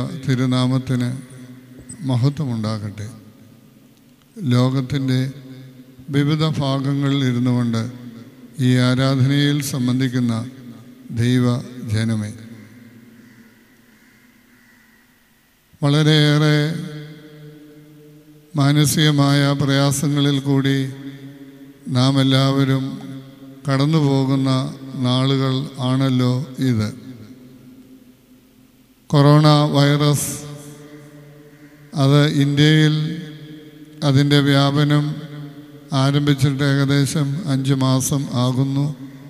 തിരുനാമത്തിന് മഹത്വമുണ്ടാകട്ടെ ലോകത്തിൻ്റെ വിവിധ ഭാഗങ്ങളിൽ ഇരുന്നു കൊണ്ട് ഈ ആരാധനയിൽ സംബന്ധിക്കുന്ന ദൈവ ജനമേ വളരെയേറെ മാനസികമായ പ്രയാസങ്ങളിൽ കൂടി നാം എല്ലാവരും കടന്നു പോകുന്ന നാളുകൾ ആണല്ലോ ഇത് കൊറോണ വൈറസ് അത് ഇന്ത്യയിൽ അതിൻ്റെ വ്യാപനം ആരംഭിച്ചിട്ട് ഏകദേശം അഞ്ച് മാസം ആകുന്നു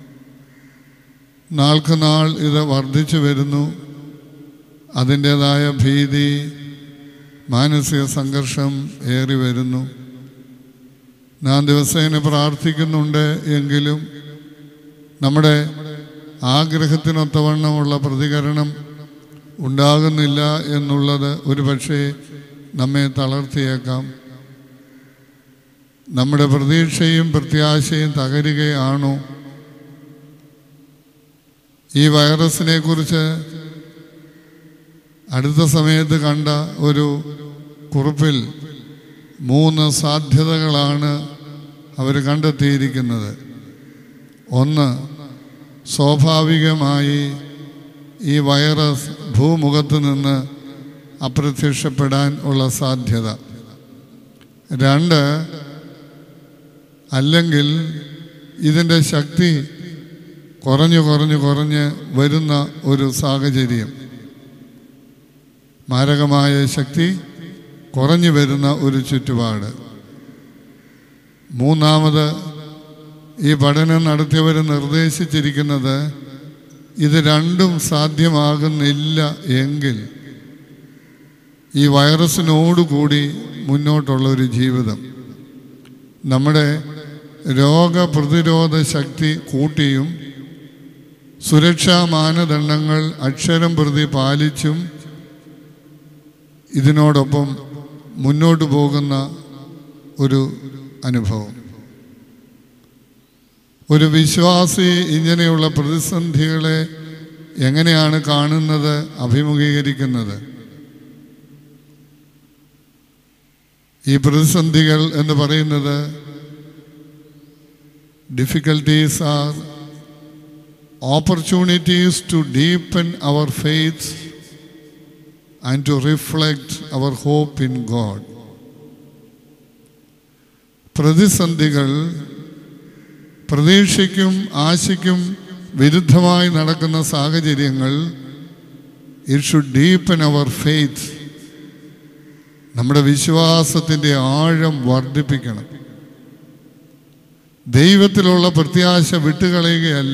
നാൾക്ക് നാൾ ഇത് വർദ്ധിച്ചു വരുന്നു അതിൻ്റേതായ ഭീതി മാനസിക സംഘർഷം ഏറി വരുന്നു നാം ദിവസേന പ്രാർത്ഥിക്കുന്നുണ്ട് എങ്കിലും നമ്മുടെ ആഗ്രഹത്തിനൊത്തവണ്ണമുള്ള പ്രതികരണം ഉണ്ടാകുന്നില്ല എന്നുള്ളത് ഒരുപക്ഷെ നമ്മെ തളർത്തിയേക്കാം നമ്മുടെ പ്രതീക്ഷയും പ്രത്യാശയും തകരുകയാണോ ഈ വൈറസിനെ കുറിച്ച് അടുത്ത സമയത്ത് കണ്ട ഒരു കുറിപ്പിൽ മൂന്ന് സാധ്യതകളാണ് അവർ കണ്ടെത്തിയിരിക്കുന്നത് ഒന്ന് സ്വാഭാവികമായി ഈ വൈറസ് ഭൂമുഖത്ത് നിന്ന് അപ്രത്യക്ഷപ്പെടാൻ ഉള്ള സാധ്യത രണ്ട് അല്ലെങ്കിൽ ഇതിൻ്റെ ശക്തി കുറഞ്ഞു കുറഞ്ഞു കുറഞ്ഞ് വരുന്ന ഒരു സാഹചര്യം മാരകമായ ശക്തി കുറഞ്ഞു വരുന്ന ഒരു ചുറ്റുപാട് മൂന്നാമത് ഈ പഠനം നടത്തിയവർ നിർദ്ദേശിച്ചിരിക്കുന്നത് ഇത് രണ്ടും സാധ്യമാകുന്നില്ല എങ്കിൽ ഈ വൈറസിനോടുകൂടി മുന്നോട്ടുള്ള ഒരു ജീവിതം നമ്മുടെ രോഗപ്രതിരോധ ശക്തി കൂട്ടിയും സുരക്ഷാ മാനദണ്ഡങ്ങൾ അക്ഷരം പ്രതി പാലിച്ചും ഇതിനോടൊപ്പം മുന്നോട്ട് പോകുന്ന ഒരു അനുഭവം ഒരു വിശ്വാസി ഇങ്ങനെയുള്ള പ്രതിസന്ധികളെ എങ്ങനെയാണ് കാണുന്നത് അഭിമുഖീകരിക്കുന്നത് ഈ പ്രതിസന്ധികൾ എന്ന് പറയുന്നത് difficulties are opportunities to deepen our faith and to reflect our hope in God പ്രതിസന്ധികൾ പ്രതീക്ഷയ്ക്കും ആശയ്ക്കും വിരുദ്ധമായി നടക്കുന്ന സാഹചര്യങ്ങൾ it should deepen our faith നമ്മുടെ വിശ്വാസത്തിൻ്റെ ആഴം വർദ്ധിപ്പിക്കണം ദൈവത്തിലുള്ള പ്രത്യാശ വിട്ടുകളയുകയല്ല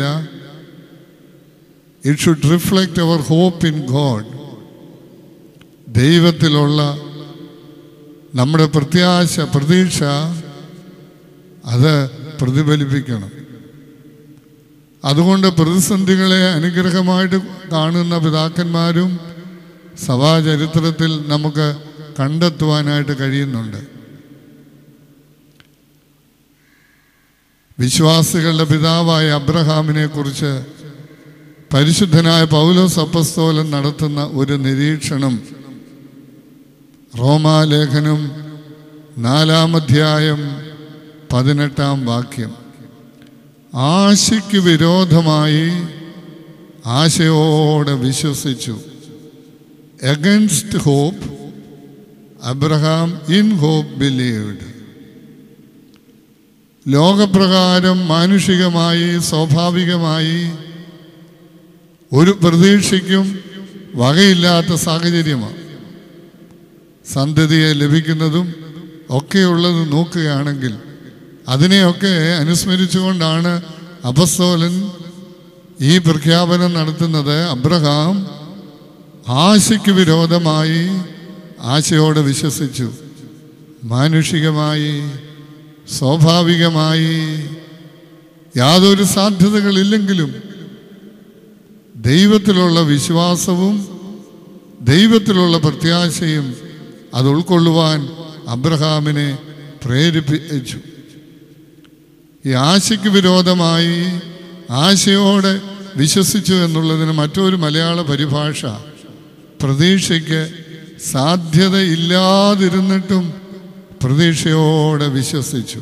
it should reflect our hope in God ദൈവത്തിലുള്ള നമ്മുടെ പ്രത്യാശ പ്രതീക്ഷ അത് പ്രതിഫലിപ്പിക്കണം അതുകൊണ്ട് പ്രതിസന്ധികളെ അനുഗ്രഹമായിട്ട് കാണുന്ന പിതാക്കന്മാരും സഭാചരിത്രത്തിൽ നമുക്ക് കണ്ടെത്തുവാനായിട്ട് കഴിയുന്നുണ്ട് വിശ്വാസികളുടെ പിതാവായ അബ്രഹാമിനെ കുറിച്ച് പരിശുദ്ധനായ പൗലോസ് അപ്പസ്തോലൻ നടത്തുന്ന ഒരു നിരീക്ഷണം റോമാലേഖനം നാലാമധ്യായം പതിനെട്ടാം വാക്യം ആശയ്ക്ക് വിരോധമായി ആശയോടെ വിശ്വസിച്ചു against hope Abraham in hope believed ലോകപ്രകാരം മാനുഷികമായി സ്വാഭാവികമായി ഒരു പ്രതീക്ഷയ്ക്കും വകയില്ലാത്ത സാഹചര്യമാണ് സന്തതിയെ ലഭിക്കുന്നതും ഒക്കെയുള്ളത് നോക്കുകയാണെങ്കിൽ അതിനെയൊക്കെ അനുസ്മരിച്ചുകൊണ്ടാണ് അപസ്തോലൻ ഈ പ്രഖ്യാപനം നടത്തുന്നത് അബ്രഹാം ആശയ്ക്ക് വിരോധമായി ആശയോടെ വിശ്വസിച്ചു മാനുഷികമായി സ്വാഭാവികമായി യാതൊരു സാധ്യതകളില്ലെങ്കിലും ദൈവത്തിലുള്ള വിശ്വാസവും ദൈവത്തിലുള്ള പ്രത്യാശയും അത് ഉൾക്കൊള്ളുവാൻ അബ്രഹാമിനെ പ്രേരിപ്പിച്ചു ഈ ആശയ്ക്ക് വിരോധമായി ആശയോടെ വിശ്വസിച്ചു എന്നുള്ളതിന് മറ്റൊരു മലയാള പരിഭാഷ പ്രതീക്ഷയ്ക്ക് സാധ്യതയില്ലാതിരുന്നിട്ടും പ്രതീക്ഷയോടെ വിശ്വസിച്ചു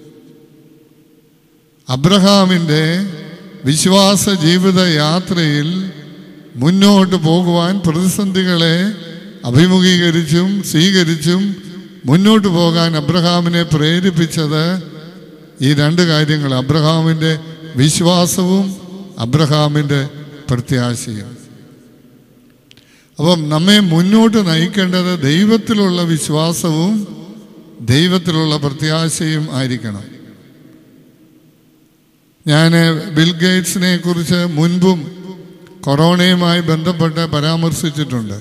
അബ്രഹാമിൻ്റെ വിശ്വാസ ജീവിത യാത്രയിൽ മുന്നോട്ട് പോകുവാൻ പ്രതിസന്ധികളെ അഭിമുഖീകരിച്ചും സ്വീകരിച്ചും മുന്നോട്ട് പോകാൻ അബ്രഹാമിനെ പ്രേരിപ്പിച്ചത് ഈ രണ്ട് കാര്യങ്ങൾ അബ്രഹാമിൻ്റെ വിശ്വാസവും അബ്രഹാമിൻ്റെ പ്രത്യാശയും അപ്പം നമ്മെ മുന്നോട്ട് നയിക്കേണ്ടത് ദൈവത്തിലുള്ള വിശ്വാസവും ദൈവത്തിലുള്ള പ്രത്യാശയും ആയിരിക്കണം ഞാൻ ബിൽ ഗേറ്റ്സിനെ കുറിച്ച് മുൻപും കൊറോണയുമായി ബന്ധപ്പെട്ട് പരാമർശിച്ചിട്ടുണ്ട്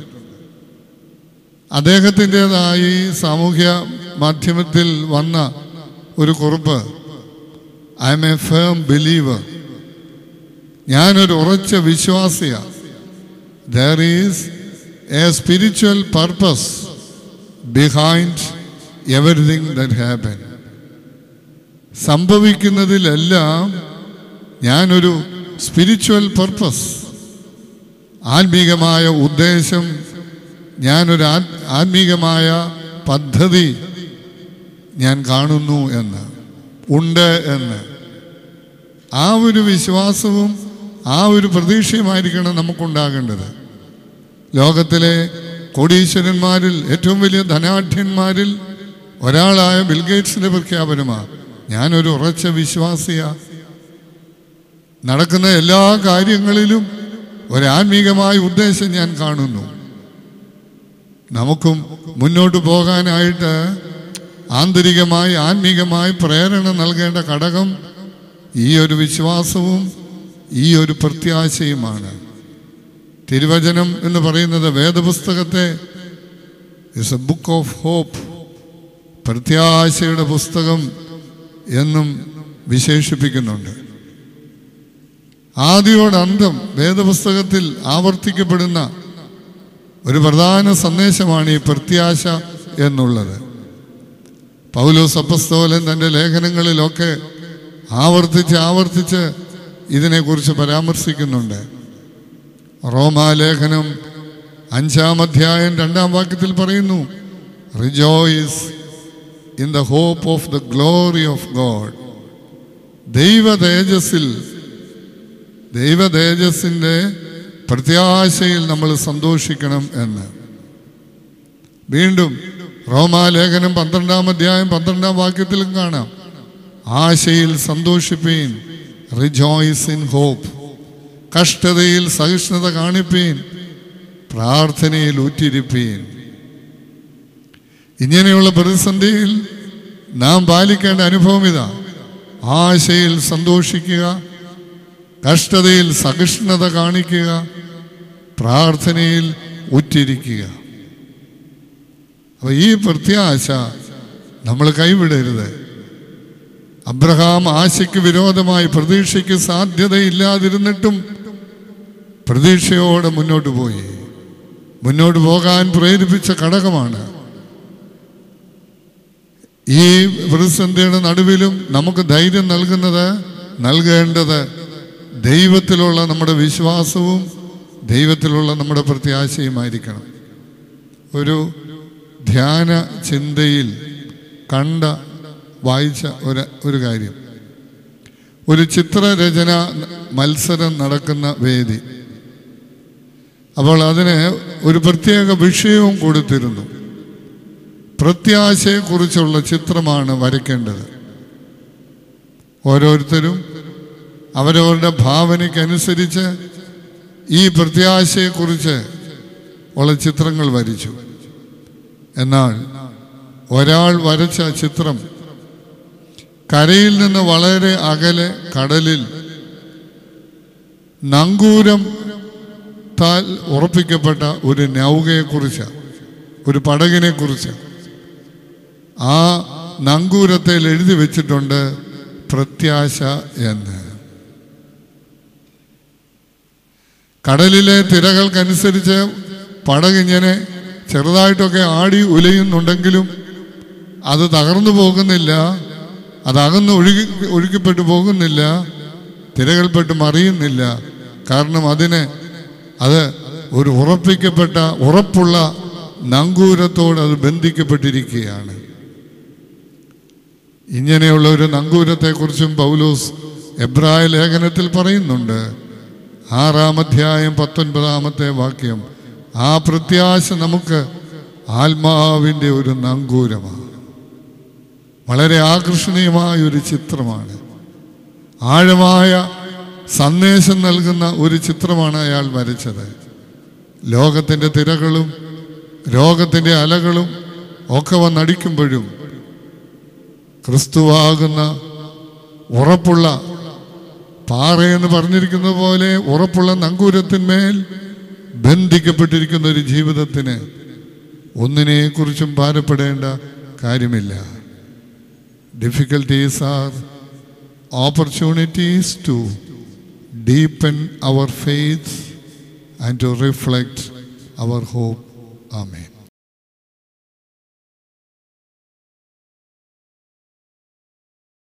അദ്ദേഹത്തിൻ്റെതായി സാമൂഹ്യ മാധ്യമത്തിൽ വന്ന ഒരു കുറിപ്പ് I am a firm believer ഞാനൊരു ഉറച്ച വിശ്വാസിയാണ് there is a spiritual purpose behind everything that happen സംഭവിക്കുന്നതിലെല്ലാം ഞാനൊരു സ്പിരിച്വൽ പർപ്പസ് ആത്മീകമായ ഉദ്ദേശം ഞാനൊരു ആത്- ആത്മീകമായ പദ്ധതി ഞാൻ കാണുന്നു എന്ന് ഉണ്ട് എന്ന് ആ ഒരു വിശ്വാസവും ആ ഒരു പ്രതീക്ഷയുമായിരിക്കണം നമുക്കുണ്ടാകേണ്ടത് ലോകത്തിലെ കോടീശ്വരന്മാരിൽ ഏറ്റവും വലിയ ധനാഢ്യന്മാരിൽ ഒരാളായ ബിൽഗേറ്റ്സിന്റെ പ്രഖ്യാപനമാണ് ഞാനൊരു ഉറച്ച വിശ്വാസിയാ നടക്കുന്ന എല്ലാ കാര്യങ്ങളിലും ഒരാത്മീകമായ ഉദ്ദേശം ഞാൻ കാണുന്നു നമുക്കും മുന്നോട്ട് പോകാനായിട്ട് ആന്തരികമായി ആത്മീകമായി പ്രേരണ നൽകേണ്ട ഘടകം ഈ ഒരു വിശ്വാസവും ഈ ഒരു പ്രത്യാശയുമാണ് തിരുവചനം എന്ന് പറയുന്നത് വേദപുസ്തകത്തെ is a book of hope പ്രത്യാശയുടെ പുസ്തകം എന്നും വിശേഷിപ്പിക്കുന്നുണ്ട് ആദിയോട് അന്തം വേദപുസ്തകത്തിൽ ആവർത്തിക്കപ്പെടുന്ന ഒരു പ്രധാന സന്ദേശമാണ് ഈ പ്രത്യാശ എന്നുള്ളത് പൗലോസ് അപ്പസ്തോലൻ തൻ്റെ ലേഖനങ്ങളിലൊക്കെ ആവർത്തിച്ച് ആവർത്തിച്ച് ഇതിനെക്കുറിച്ച് പരാമർശിക്കുന്നുണ്ട് റോമാലേഖനം അഞ്ചാം അധ്യായം രണ്ടാം വാക്യത്തിൽ പറയുന്നു rejoice in the hope of the glory of God ദൈവ തേജസ്സിൽ ദൈവ തേജസ്സിൻ്റെ പ്രത്യാശയിൽ നമ്മൾ സന്തോഷിക്കണം എന്ന് വീണ്ടും റോമാലേഖനം പന്ത്രണ്ടാം അധ്യായം പന്ത്രണ്ടാം വാക്യത്തിലും കാണാം ആശയിൽ സന്തോഷിപ്പീൻ റിജോയ്സ് ഇൻ ഹോപ്പ് കഷ്ടതയിൽ സഹിഷ്ണുത കാണിപ്പീൻ പ്രാർത്ഥനയിൽ ഊറ്റിരിപ്പീൻ ഇങ്ങനെയുള്ള പ്രതിസന്ധിയിൽ നാം പാലിക്കേണ്ട അനുഭവം ഇതാ ആശയിൽ സന്തോഷിക്കുക കഷ്ടതയിൽ സഹിഷ്ണുത കാണിക്കുക പ്രാർത്ഥനയിൽ ഉറ്റിരിക്കുക അപ്പൊ ഈ പ്രത്യാശ നമ്മൾ കൈവിടരുത് അബ്രഹാം ആശയ്ക്ക് വിരോധമായി പ്രതീക്ഷയ്ക്ക് സാധ്യതയില്ലാതിരുന്നിട്ടും പ്രതീക്ഷയോടെ മുന്നോട്ട് പോയി മുന്നോട്ട് പോകാൻ പ്രേരിപ്പിച്ച ഘടകമാണ് ഈ പ്രതിസന്ധിയുടെ നടുവിലും നമുക്ക് ധൈര്യം നൽകുന്നത് നൽകേണ്ടത് ദൈവത്തിലുള്ള നമ്മുടെ വിശ്വാസവും ദൈവത്തിലുള്ള നമ്മുടെ പ്രത്യാശയുമായിരിക്കണം ഒരു ധ്യാന ചിന്തയിൽ കണ്ട വായിച്ച ഒരു ഒരു കാര്യം ഒരു ചിത്രരചന മത്സരം നടക്കുന്ന വേദി അപ്പോൾ അതിന് ഒരു പ്രത്യേക വിഷയവും കൊടുത്തിരുന്നു പ്രത്യാശയെക്കുറിച്ചുള്ള ചിത്രമാണ് വരയ്ക്കേണ്ടത് ഓരോരുത്തരും അവരവരുടെ ഭാവനയ്ക്കനുസരിച്ച് ഈ പ്രത്യാശയെക്കുറിച്ച് ഉള്ള ചിത്രങ്ങൾ വരച്ചു എന്നാൽ ഒരാൾ വരച്ച ചിത്രം കരയിൽ നിന്ന് വളരെ അകലെ കടലിൽ നങ്കൂരം താൽ ഉറപ്പിക്കപ്പെട്ട ഒരു നൗകയെക്കുറിച്ച് ഒരു പടകിനെ കുറിച്ച് ആ നങ്കൂരത്തിൽ എഴുതി വെച്ചിട്ടുണ്ട് പ്രത്യാശ എന്ന് കടലിലെ തിരകൾക്കനുസരിച്ച് പടകിങ്ങനെ ചെറുതായിട്ടൊക്കെ ആടി ഉലയുന്നുണ്ടെങ്കിലും അത് തകർന്നു പോകുന്നില്ല അത് അകന്ന് ഒഴുകി ഒഴുക്കിപ്പെട്ടു പോകുന്നില്ല തിരകൾപ്പെട്ട് മറിയുന്നില്ല കാരണം അതിന് അത് ഒരു ഉറപ്പിക്കപ്പെട്ട ഉറപ്പുള്ള നങ്കൂരത്തോട് അത് ബന്ധിക്കപ്പെട്ടിരിക്കുകയാണ് ഇങ്ങനെയുള്ള ഒരു നങ്കൂരത്തെക്കുറിച്ചും പൗലോസ് എബ്രായ ലേഖനത്തിൽ പറയുന്നുണ്ട് ആറാം അധ്യായം പത്തൊൻപതാമത്തെ വാക്യം ആ പ്രത്യാശ നമുക്ക് ആത്മാവിൻ്റെ ഒരു നങ്കൂരമാണ് വളരെ ആകർഷണീയമായ ഒരു ചിത്രമാണ് ആഴമായ സന്ദേശം നൽകുന്ന ഒരു ചിത്രമാണ് അയാൾ വരച്ചത് ലോകത്തിൻ്റെ തിരകളും രോഗത്തിൻ്റെ അലകളും ഒക്കെ വന്നടിക്കുമ്പോഴും ക്രിസ്തുവാകുന്ന ഉറപ്പുള്ള പാറയെന്ന് പറഞ്ഞിരിക്കുന്നത് പോലെ ഉറപ്പുള്ള നങ്കൂരത്തിന്മേൽ ബന്ധിക്കപ്പെട്ടിരിക്കുന്ന ഒരു ജീവിതത്തിന് ഒന്നിനെക്കുറിച്ചും ഭാരപ്പെടേണ്ട കാര്യമില്ല difficulties are opportunities to deepen our faith and to reflect our hope. Amen.